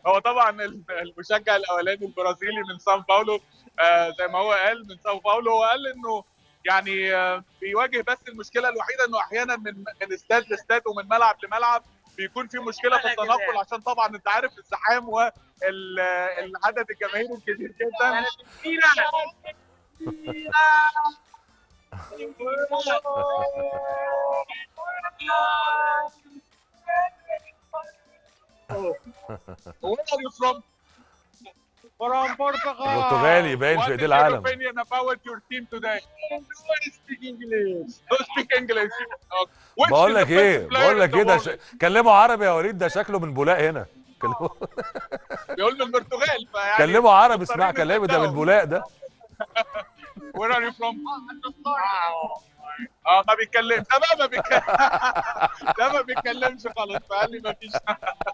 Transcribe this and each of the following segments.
هو طبعا المشجع الاولاني البرازيلي من سان باولو آه زي ما هو قال من سان باولو هو قال انه يعني آه بيواجه بس المشكله الوحيده انه احيانا من من استاد لاستاد ومن ملعب لملعب بيكون في مشكله في التنقل عشان طبعا انت عارف الزحام والعدد الجماهيري الكبير جدا Where are you from? From Portugal. برتغالي باين What في is ايديه your العالم opinion about your team today? Don't speak English. Don't speak English. Okay. Which بقول is لك the ايه best player بقول in لك the ايه ده world? ش... كلمه عربي يا وليد ده شكله من بولاق هنا كلمه بيقول من البرتغال فيعني كلمه عربي اسمع مضطرين كلامي ده من نصدقه. بولاق ده Where are you from? اه ما بيتكلمش ده بقى ما بيتكلمش ده ما بيتكلمش خالص فقال لي ما فيش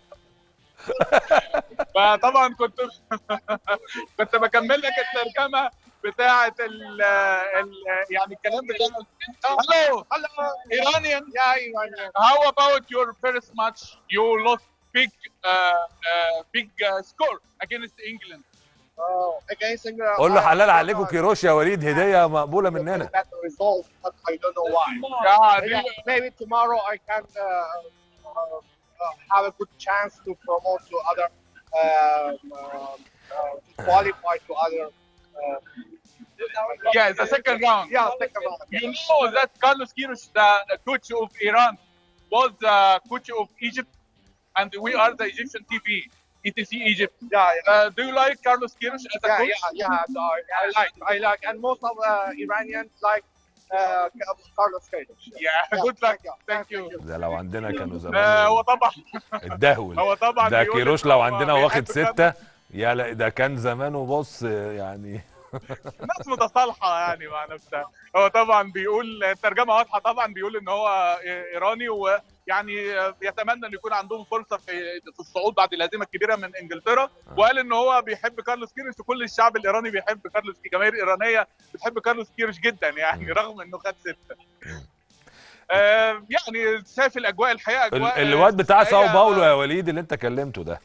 فطبعا كنت كنت بكمل لك الترجمه بتاعه ال ال يعني الكلام بتاع هلو هلو ايرانيان يا ايرانيان How about your first match you lost big uh, uh, big uh, score against England Oh, against England. قول له I- حلال I عليكم don't كيروش يا وليد هديه مقبوله مننا know that result, but I don't know why. Yeah, Maybe, really. maybe tomorrow I can uh, uh, uh, have a good chance to promote to other, um, um, uh, to qualify to other. Uh, Yeah, the second round. yeah, second round. You know that Carlos Queiroz, the coach of Iran, was the coach of Egypt, and we are the Egyptian TV, ETC Egypt. Yeah, yeah. Uh, do you like Carlos Queiroz as a Yeah, coach? yeah, yeah. So I, I like, I like, and most of uh, Iranians like uh, Carlos Queiroz. Yeah, good luck. Thank Thank you. ده لو عندنا كانوا آه، هو زمان طبعا الدهول هو طبعا ده بيقول كيروش إن لو هو عندنا بيحب واخد كارلوس. ستة يا لا ده كان زمانه بص يعني الناس متصالحه يعني مع نفسها هو طبعا بيقول الترجمه واضحه طبعا بيقول ان هو ايراني ويعني يتمنى ان يكون عندهم فرصه في في الصعود بعد الهزيمه الكبيره من انجلترا وقال ان هو بيحب كارلوس كيروش وكل الشعب الايراني بيحب كارلوس الجماهير الايرانيه بتحب كارلوس كيروش جدا يعني مم. رغم انه خد سته آه يعني شايف الاجواء الحقيقه ال- اجواء الواد بتاع ساو استثنائية. باولو يا وليد اللي انت كلمته ده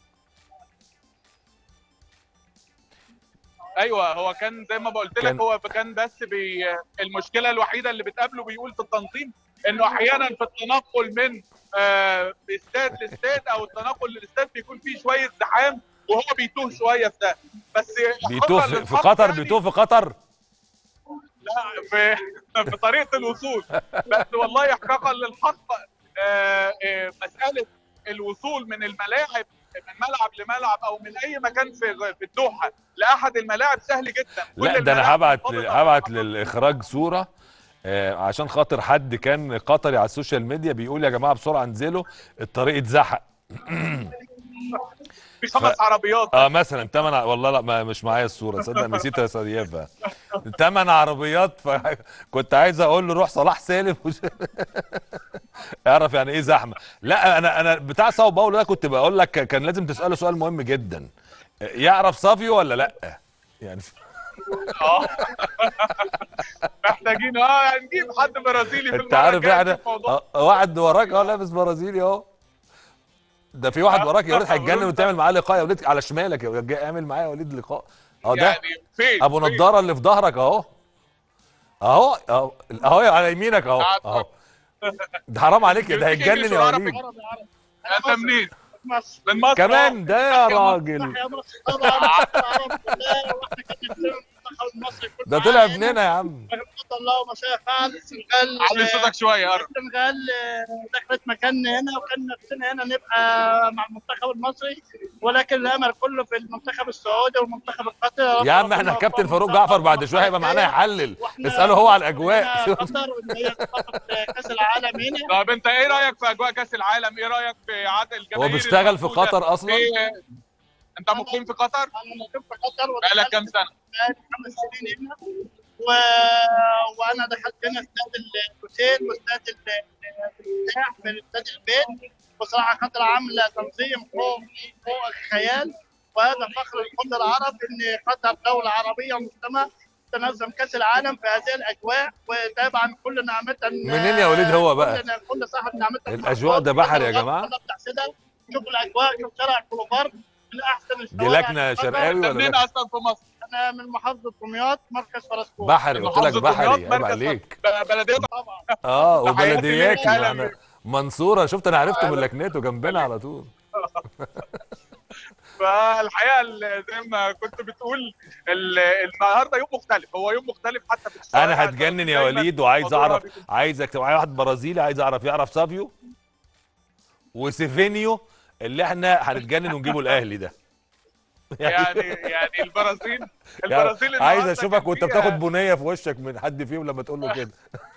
ايوه هو كان زي ما قلت كان- لك هو كان بس بي المشكله الوحيده اللي بتقابله بيقول في التنظيم انه احيانا في التنقل من آه، استاد لاستاد او التنقل للاستاد بيكون فيه شويه زحام وهو بيتوه شويه في ده بس بيتوه حقا في في للحق قطر يعني بيتوه في قطر لا في في طريقه الوصول بس والله احقاقا للحق آه، آه، مساله الوصول من الملاعب من ملعب لملعب او من اي مكان في في الدوحه لاحد الملاعب سهل جدا كل لا ده انا الملاعب هبعت مرتبطة هبعت للاخراج صوره آه، عشان خاطر حد كان قطري على السوشيال ميديا بيقول يا جماعه بسرعه انزلوا الطريق اتزحق في خمس عربيات اه مثلا تمن ع- والله لا ما مش معايا الصوره صدق نسيت اسيفها تمن عربيات فكنت عايز اقول له روح صلاح سالم وش- اعرف يعني ايه زحمه لا انا انا بتاع ساو باولو ده كنت بقول لك كان لازم تساله سؤال مهم جدا يعرف سافيو ولا لا يعني اه محتاجين اه نجيب حد برازيلي في انت المرة عارف الجاية يعني نشوف موضوع. آه، واحد وراك اهو لابس برازيلي اهو ده في واحد وراك يا وليد هيتجنن وتعمل معاه لقاء يا وليد على شمالك يا وليد اعمل معاه يا وليد لقاء اهو ده يعني فين ابو فين؟ نضاره اللي في ظهرك اهو اهو اهو اهو على يمينك اهو اهو ده حرام عليك ده هيتجنن يا وليد عربي عربي انت منين؟ مصر من مصر كمان ده يا راجل يا مصر طبعا عرب كلها واحنا كابتن المنتخب المصري كله ده طلع معانا. ابننا يا عم الله ومساء فعل السنغال علي صوتك شويه قرب السنغال آه، دخلت مكاننا هنا وكان نفسنا هنا نبقى مع المنتخب المصري ولكن الامل كله في المنتخب السعودي والمنتخب القطري يا عم احنا كابتن فاروق جعفر بعد شويه هيبقى معانا يحلل وإحنا اساله هو على الاجواء قطر وان هي تخطط كاس العالم هنا طب انت ايه رايك في اجواء كاس العالم؟ ايه رايك في عدد الجماهير هو بيشتغل في الموجودة قطر اصلا في- انت مقيم في قطر؟ انا مقيم في قطر بقالك كام سنه؟ بقالي خمس سنين هنا و... وانا دخلت هنا استاد الحسين واستاد ال- الافتتاح في استاد البيت بصراحه قطر عامله تنظيم فوق فوق الخيال وهذا فخر لكل العرب ان قطر دوله عربيه مسلمه تنظم كاس العالم في هذه الاجواء وطبعا كل نعمه منين يا وليد هو بقى؟ كل, كل صاحب نعمه الأجواء ده بحر يا جماعة؟ بتحسدها شوف الاجواء شوف شارع كليوبار من احسن دي الشوارع لكنه في القاهرة. شرقاوي انت ولا منين لكنة؟ اصلا في مصر؟ انا من محافظه دمياط مركز فرسكور بحري قلت لك محافظة بحري دمياط، عيب مركز عليك ب- بلديه طبعا اه تحياتي وبلدياتي ليك، أهلا أنا بيك. منصوره شفت انا عرفته من لكنته جنبنا على طول فالحقيقه ال- زي ما كنت بتقول ال- النهارده يوم مختلف هو يوم مختلف حتى في الشوارع انا هتجنن يا دايماً وليد وعايز حضورها اعرف بيكون- عايزك تبقى واحد برازيلي عايز اعرف يعرف سافيو وسيفينيو اللي احنا هنتجنن ونجيبه الاهلي ده يعني يعني البرازيل يعني البرازيل عايز النهاردة اشوفك كان وانت فيها- بتاخد بنيه في وشك من حد فيهم لما تقول له كده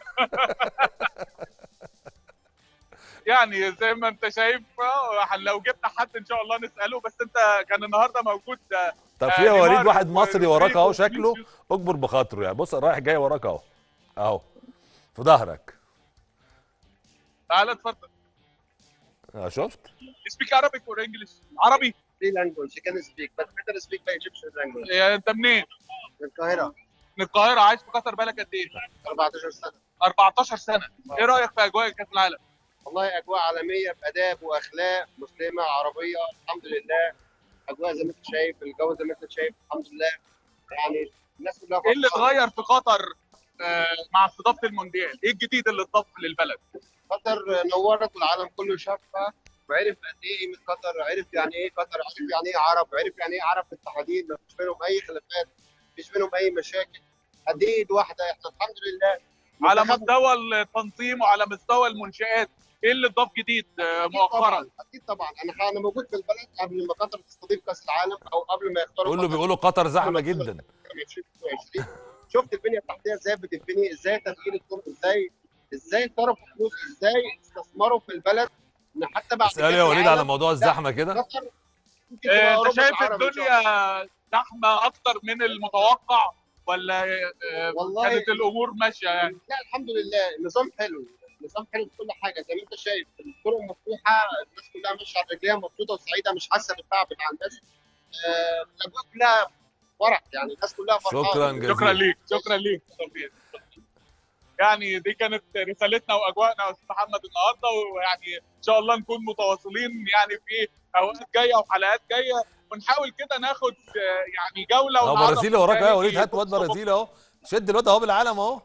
يعني زي ما انت شايف آه، لو جبنا حد ان شاء الله نساله بس انت كان النهارده موجود آه، طب آه، في يا وليد نيمار واحد مصري وراك اهو ورودريجو شكله وفينيسيوس. اجبر بخاطره يعني بص رايح جاي وراك اهو اهو في ظهرك تعالى اتفضل اه شفت سبيك عربي اور انجلش عربي three language you can speak, but better speak by Egyptian language. يا انت منين؟ من القاهرة من القاهره عايش في قطر بالك قد ايه؟ 14 سنة. 14 سنه ايه رايك في اجواء كاس العالم؟ والله أجواء عالمية بآداب وأخلاق مسلمة عربية الحمد لله. أجواء زي ما أنت شايف، الجو زي ما أنت شايف الحمد لله. يعني الناس كلها ايه اللي فرحانة. اتغير في قطر آه، مع استضافه المونديال؟ ايه الجديد اللي اتضاف للبلد؟ قطر نورت والعالم كله شافها وعرف قد ايه قيمه قطر عرف يعني ايه قطر عرف يعني ايه عرب عرف يعني ايه عرب متحدين ما فيش بينهم اي خلافات ما فيش بينهم اي مشاكل قد ايه ايد واحده احنا الحمد لله على منتخب- مستوى التنظيم وعلى مستوى المنشآت ايه اللي اتضاف جديد آه، أكيد مؤخرا؟ طبعا اكيد طبعا انا انا موجود في البلد قبل ما قطر تستضيف كاس العالم او قبل ما يختاروا قول له قطر بيقولوا قطر زحمه جدا 2022 شفت البنيه التحتيه ازاي بتتبني ازاي تغيير الطرق ازاي ازاي صرفوا فلوس ازاي استثمروا في البلد ان حتى بعد اساله يا كأس وليد على العالم موضوع الزحمه كده قطر ممكن تبقى آه، انت أوروبا شايف العرب إن شاء الله. الدنيا زحمه اكتر من المتوقع ولا آه، والله- كانت الامور ماشيه يعني؟ لا الحمد لله النظام حلو النظام حلو في كل حاجه زي ما انت شايف الطرق مفتوحه الناس كلها ماشيه على رجليها مبسوطه وسعيده مش حاسه بالتعب بتاع الناس آه، الاجواء كلها فرح يعني الناس كلها فرحانه شكرا جزيلا شكرا ليك شكرا ليك توفيق. يعني دي كانت رسالتنا واجواءنا يا استاذ محمد النهارده ويعني ان شاء الله نكون متواصلين يعني في اوقات جايه وحلقات جايه ونحاول كده ناخد آه، يعني جوله اهو ونعرف برازيلي وراك اهو يا وليد تاني هات واد بص- برازيلي اهو شد الواد اهو بالعالم اهو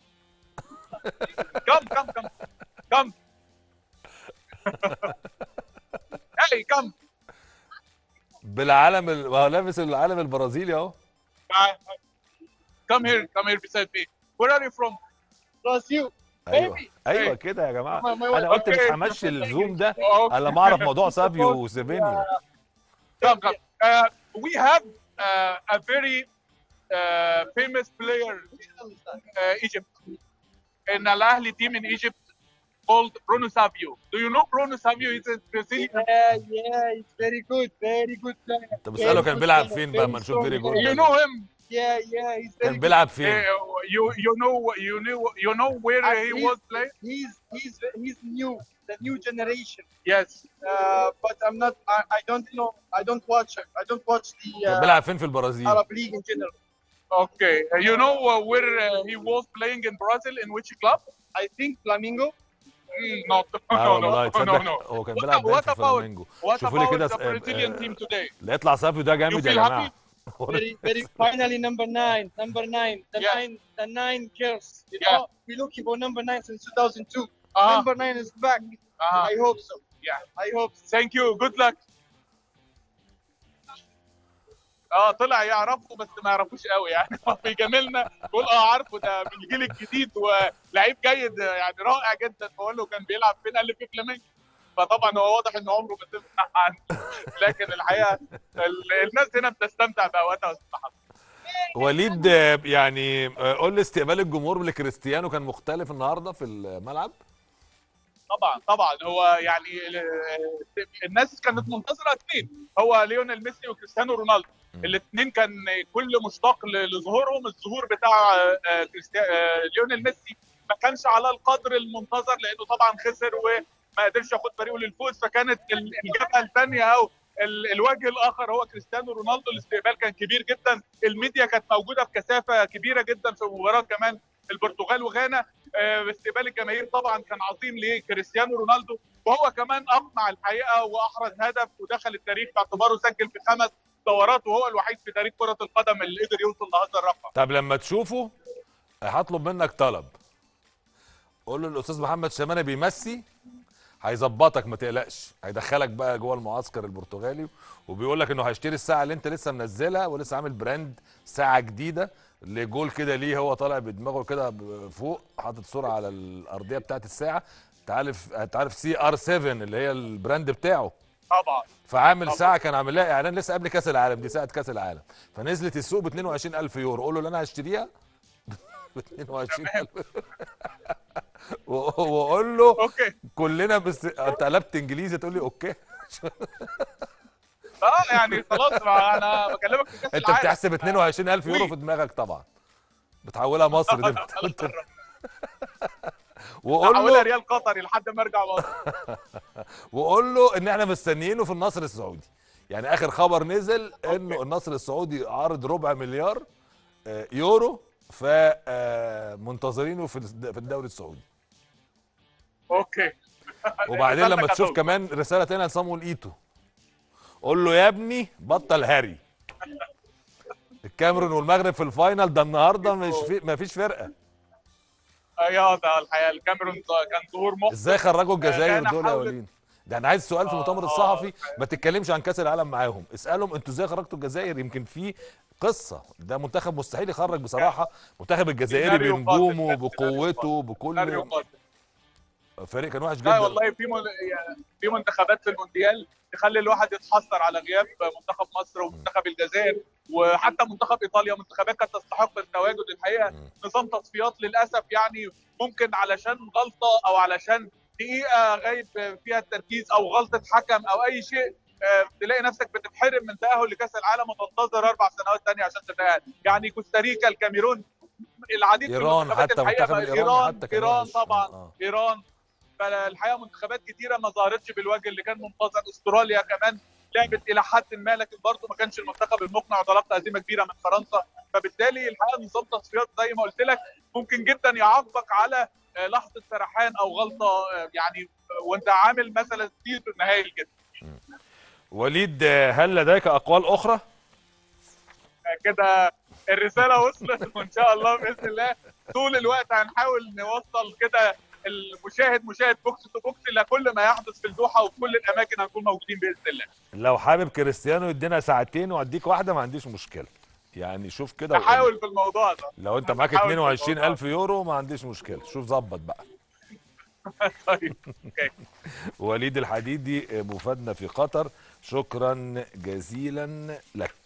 كم كم كم كم هاي كم بالعالم ال- هو لابس العالم البرازيلي اهو come here come here beside me where are you from برازيل ايوه Baby. ايوه Hey. كده يا جماعه ما- ما- انا قلت مش Okay. همشي الزوم ده Okay. الا لما اعرف موضوع سافيو وسيفينيو come come uh, we have uh, a very uh, famous player uh, Egypt in Al Ahly team in Egypt called Bruno Savio. Do you know Bruno Savio? He's a Brazilian. Yeah, yeah, it's very good, very good player. طب اساله كان بيلعب فين بقى اما نشوف فيري جول You know him. Yeah, yeah, he's very كان good. بيلعب Uh, فين you you know you know you know where Uh, he he's- was playing. He's he's he's new, the new generation. Yes. Uh, but I'm not. I, I don't know. I don't watch. I don't watch the كان uh, بيلعب فين في البرازيل Arab League in general. Okay. Uh, you know uh, where uh, he was playing in Brazil in which club? I think Flamingo. Mm, no, اه no, والله no, no, تصدق no. هو كان What بيلعب باين what في about- فلامينجو What شوفوا لي about كده the س- آه، Brazilian آه، team today? لا يطلع سافيو ده You جامد يا feel جماعه happy? Very, very. Finally, number nine. Number nine. The Yeah. nine. The nine cares. You Yeah. know, we're looking for number nine since 2002. Uh-huh. Number nine is back. Uh-huh. I hope so. Yeah. I hope so. Thank you. Good luck. اه طلع يعرفه بس ما يعرفوش قوي يعني هو بيجاملنا بيقول اه عارفه ده من الجيل الجديد ولعيب جيد يعني رائع جدا بقول له كان بيلعب فين قال لي في فلامينجو فطبعا هو واضح ان عمره ما سمع عنه لكن الحقيقه ال- الناس هنا بتستمتع باوقاتها يا استاذ محمد وليد آه، يعني آه، قول لي استقبال الجمهور لكريستيانو كان مختلف النهارده في الملعب طبعا طبعا هو يعني ال- الناس كانت منتظره اثنين هو ليونيل ميسي وكريستيانو رونالدو مم. الاثنين كان كل مشتاق ل- لظهورهم الظهور بتاع آه، كريستيانو آه، ليونيل ميسي ما كانش على القدر المنتظر لانه طبعا خسر وما قدرش ياخد فريقه للفوز فكانت ال- الجبهه الثانيه او ال- الوجه الاخر هو كريستيانو رونالدو الاستقبال كان كبير جدا الميديا كانت موجوده بكثافه كبيره جدا في مباراه كمان البرتغال وغانا آه، استقبال الجماهير طبعا كان عظيم لكريستيانو رونالدو وهو كمان اقنع الحقيقه واحرز هدف ودخل التاريخ باعتباره سجل في خمس دورات وهو الوحيد في تاريخ كره القدم اللي قدر يوصل لهذا الرقم طب لما تشوفه هطلب منك طلب قول له الاستاذ محمد شمانه بيمسي هيظبطك ما تقلقش هيدخلك بقى جوه المعسكر البرتغالي وبيقول لك انه هيشتري الساعه اللي انت لسه منزلها ولسه عامل براند ساعه جديده لجول كده ليه هو طالع بدماغه كده ب- فوق حاطط صوره على الارضيه بتاعت الساعه تعرف تعرف سي ار 7 اللي هي البراند بتاعه طبعا فعامل طبعا. ساعه كان عامل لها اعلان لسه قبل كاس العالم دي ساعه كاس العالم فنزلت السوق ب 22000 يورو قول له اللي انا هشتريها ب 22000 و- وقول له اوكي كلنا بس انت قلبت انجليزي تقول لي اوكي اه يعني خلاص ما انا بكلمك في كاس انت العالم بتحسب 22000 يورو في دماغك طبعا بتحولها مصر دي بت- وقول احولها له ريال قطري لحد ما ارجع مصر وقول له ان احنا مستنيينه في النصر السعودي يعني اخر خبر نزل انه النصر السعودي عارض ربع مليار آه، يورو فمنتظرينه في الد- في الدوري السعودي اوكي وبعدين لما رسالتك تشوف هتوصل. كمان رساله تانية لصامويل ايتو قول له يا ابني بطل هري الكاميرون والمغرب في الفاينل ده النهارده مش في ما فيش فرقه يا ده الحقيقه الكاميرون كان ظهور محبط ازاي خرجوا الجزائر غانا دول يا حاولت- وليد ده انا عايز سؤال في المؤتمر آه، الصحفي ما تتكلمش عن كاس العالم معاهم اسالهم انتوا ازاي خرجتوا الجزائر يمكن في قصه ده منتخب مستحيل يخرج بصراحه منتخب الجزائري سيناريو بنجومه قاتل، بقوته سيناريو بكل قاتل. فريق كان وحش لا جدا والله في من... يعني في منتخبات في المونديال تخلي الواحد يتحسر على غياب منتخب مصر ومنتخب الجزائر وحتى منتخب ايطاليا منتخبات كانت تستحق التواجد الحقيقه مم. نظام تصفيات للاسف يعني ممكن علشان غلطه او علشان دقيقه غايب فيها التركيز او غلطه حكم او اي شيء آه، تلاقي نفسك بتتحرم من تاهل لكاس العالم وتنتظر اربع سنوات ثانيه عشان تتاهل يعني كوستاريكا الكاميرون العديد من ايران المنتخبات حتى الحقيقة منتخب ايران الايراني حتى كان ايران وحش. طبعا آه. ايران فالحقيقه منتخبات كتيره ما ظهرتش بالوجه اللي كان منتظر استراليا كمان لعبت الى حد ما لكن برضه ما كانش المنتخب المقنع وتلقى هزيمه كبيره من فرنسا فبالتالي الحقيقه نظام تصفيات زي ما قلت لك ممكن جدا يعاقبك على آه، لحظه سرحان او غلطه آه، يعني آه، وانت عامل مثلا ستيل في النهائي الجد وليد آه، هل لديك اقوال اخرى كده الرساله وصلت وان شاء الله باذن الله طول الوقت هنحاول نوصل كده المشاهد مشاهد بوكس تو بوكس لكل ما يحدث في الدوحه وفي كل الاماكن هنكون موجودين باذن الله لو حابب كريستيانو يدينا ساعتين واديك واحده ما عنديش مشكله يعني شوف كده وقول لي. نحاول في الموضوع ده لو انت معاك نحاول في 22000 يورو ما عنديش مشكله شوف ظبط بقى طيب اوكي وليد الحديدي مفادنا في قطر شكرا جزيلا لك